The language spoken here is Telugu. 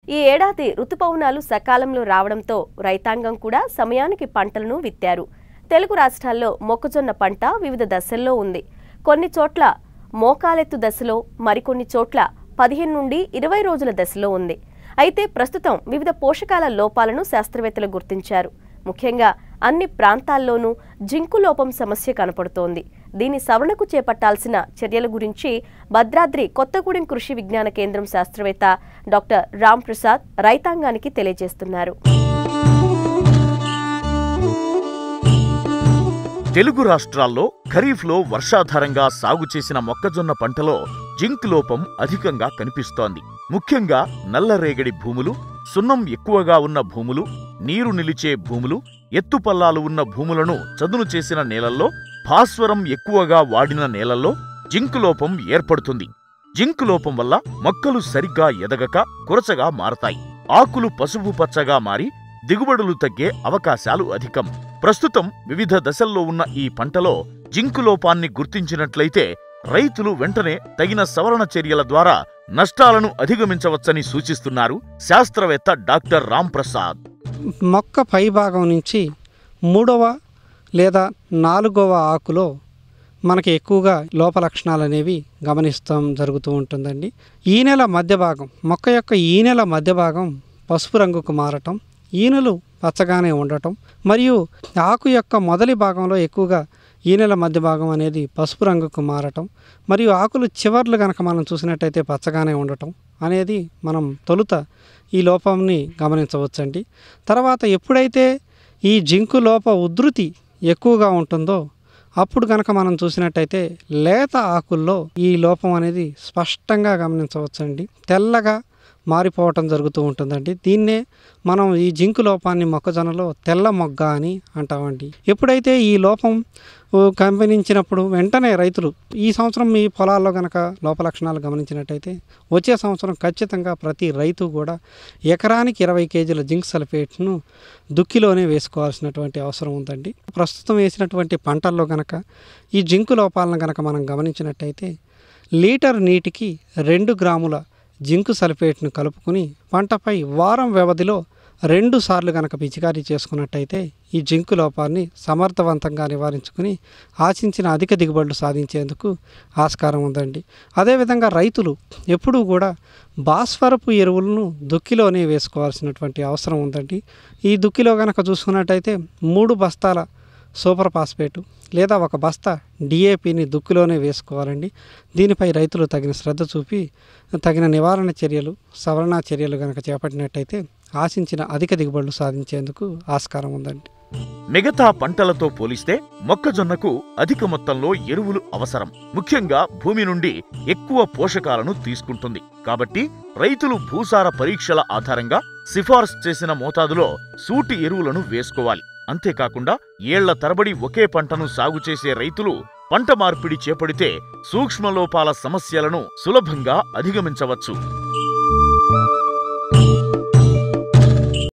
ఈ ఏడాది రుతుపవనాలు సకాలంలో రావడంతో రైతాంగం కూడా సమయానికి పంటలను విత్తారు తెలుగు రాష్ట్రాల్లో మొక్కజొన్న పంట వివిధ దశల్లో ఉంది కొన్ని చోట్ల మోకాలెత్తు దశలో మరికొన్ని చోట్ల పదిహేను నుండి ఇరవై రోజుల దశలో ఉంది అయితే ప్రస్తుతం వివిధ పోషకాల లోపాలను శాస్త్రవేత్తలు గుర్తించారు ముఖ్యంగా అన్ని ప్రాంతాల్లోనూ జింకు లోపం సమస్య కనపడుతోంది దీని సవరణకు చేపట్టాల్సిన చర్యల గురించి భద్రాద్రి కొత్తగూడెం కృషి విజ్ఞాన కేంద్రం శాస్త్రవేత్త డాక్టర్ రామ్ ప్రసాద్ రైతాంగానికి తెలియజేస్తున్నారు తెలుగు రాష్ట్రాల్లో ఖరీఫ్లో వర్షాధారంగా సాగు చేసిన మొక్కజొన్న పంటలో జింక్ లోపం అధికంగా కనిపిస్తోంది ముఖ్యంగా నల్లరేగడి భూములు సున్నం ఎక్కువగా ఉన్న భూములు నీరు నిలిచే భూములు ఎత్తుపల్లాలు ఉన్న భూములను చదును చేసిన నేలల్లో భాస్వరం ఎక్కువగా వాడిన నేలల్లో జింక్ లోపం ఏర్పడుతుంది జింక్ లోపం వల్ల మొక్కలు సరిగ్గా ఎదగక కురచగా మారతాయి ఆకులు పసుపు పచ్చగా మారి దిగుబడులు తగ్గే అవకాశాలు అధికం ప్రస్తుతం వివిధ దశల్లో ఉన్న ఈ పంటలో జింకు లోపాన్ని గుర్తించినట్లయితే రైతులు వెంటనే తగిన సవరణ చర్యల ద్వారా నష్టాలను అధిగమించవచ్చని సూచిస్తున్నారు శాస్త్రవేత్త డాక్టర్ రామ్ ప్రసాద్ మొక్క పై భాగం నుంచి మూడవ లేదా నాలుగవ ఆకులో మనకి ఎక్కువగా లోప లక్షణాలు అనేవి గమనిస్తాం జరుగుతూ ఉంటుందండి ఈ నెల మధ్య భాగం మొక్క యొక్క ఈ నెల మధ్య భాగం పసుపు రంగుకు మారటం ఈనెలు పచ్చగానే ఉండటం మరియు ఆకు యొక్క మొదలి భాగంలో ఎక్కువగా ఈ నెల మధ్య భాగం అనేది పసుపు రంగుకు మారటం మరియు ఆకులు చివర్లు కనుక మనం చూసినట్టయితే పచ్చగానే ఉండటం అనేది మనం తొలుత ఈ లోపంని గమనించవచ్చండి తర్వాత ఎప్పుడైతే ఈ జింకు లోప ఉధృతి ఎక్కువగా ఉంటుందో అప్పుడు కనుక మనం చూసినట్టయితే లేత ఆకుల్లో ఈ లోపం అనేది స్పష్టంగా గమనించవచ్చండి తెల్లగా మారిపోవటం జరుగుతూ ఉంటుందండి దీన్నే మనం ఈ జింకు లోపాన్ని మొక్కజొన్నలో తెల్ల మొగ్గ అని అంటామండి ఎప్పుడైతే ఈ లోపం ఓ, గమనించినప్పుడు వెంటనే రైతులు ఈ సంవత్సరం మీ పొలాల్లో కనుక లోప లక్షణాలు గమనించినట్టయితే వచ్చే సంవత్సరం ఖచ్చితంగా ప్రతి రైతు కూడా ఎకరానికి ఇరవై కేజీల జింక్ సల్ఫేట్ను దుక్కిలోనే వేసుకోవాల్సినటువంటి అవసరం ఉందండి ప్రస్తుతం వేసినటువంటి పంటల్లో కనుక ఈ జింకు లోపాలను కనుక మనం గమనించినట్టయితే లీటర్ నీటికి రెండు గ్రాముల జింకు సల్ఫేట్ను కలుపుకుని పంటపై వారం వ్యవధిలో రెండు సార్లు కనుక పిచికారీ చేసుకున్నట్టయితే ఈ జింకు లోపాన్ని సమర్థవంతంగా నివారించుకుని ఆశించిన అధిక దిగుబడులు సాధించేందుకు ఆస్కారం ఉందండి అదేవిధంగా రైతులు ఎప్పుడూ కూడా భాస్వరపు ఎరువులను దుక్కిలోనే వేసుకోవాల్సినటువంటి అవసరం ఉందండి ఈ దుక్కిలో కనుక చూసుకున్నట్టయితే మూడు బస్తాల సూపర్ ఫాస్ఫేటు లేదా ఒక బస్తా డిఏపిని దుక్కిలోనే వేసుకోవాలండి దీనిపై రైతులు తగిన శ్రద్ధ చూపి తగిన నివారణ చర్యలు సవరణ చర్యలు కనుక చేపట్టినట్టయితే ఆశించిన అధిక దిగుబడులు సాధించేందుకు ఆస్కారం ఉందండి మిగతా పంటలతో పోలిస్తే మొక్కజొన్నకు అధిక మొత్తంలో ఎరువులు అవసరం ముఖ్యంగా భూమి నుండి ఎక్కువ పోషకాలను తీసుకుంటుంది కాబట్టి రైతులు భూసార పరీక్షల ఆధారంగా సిఫార్సు చేసిన మోతాదులో సూటి ఎరువులను వేసుకోవాలి అంతేకాకుండా ఏళ్ల తరబడి ఒకే పంటను సాగు చేసే రైతులు పంట మార్పిడి చేపడితే సూక్ష్మలోపాల సమస్యలను సులభంగా అధిగమించవచ్చు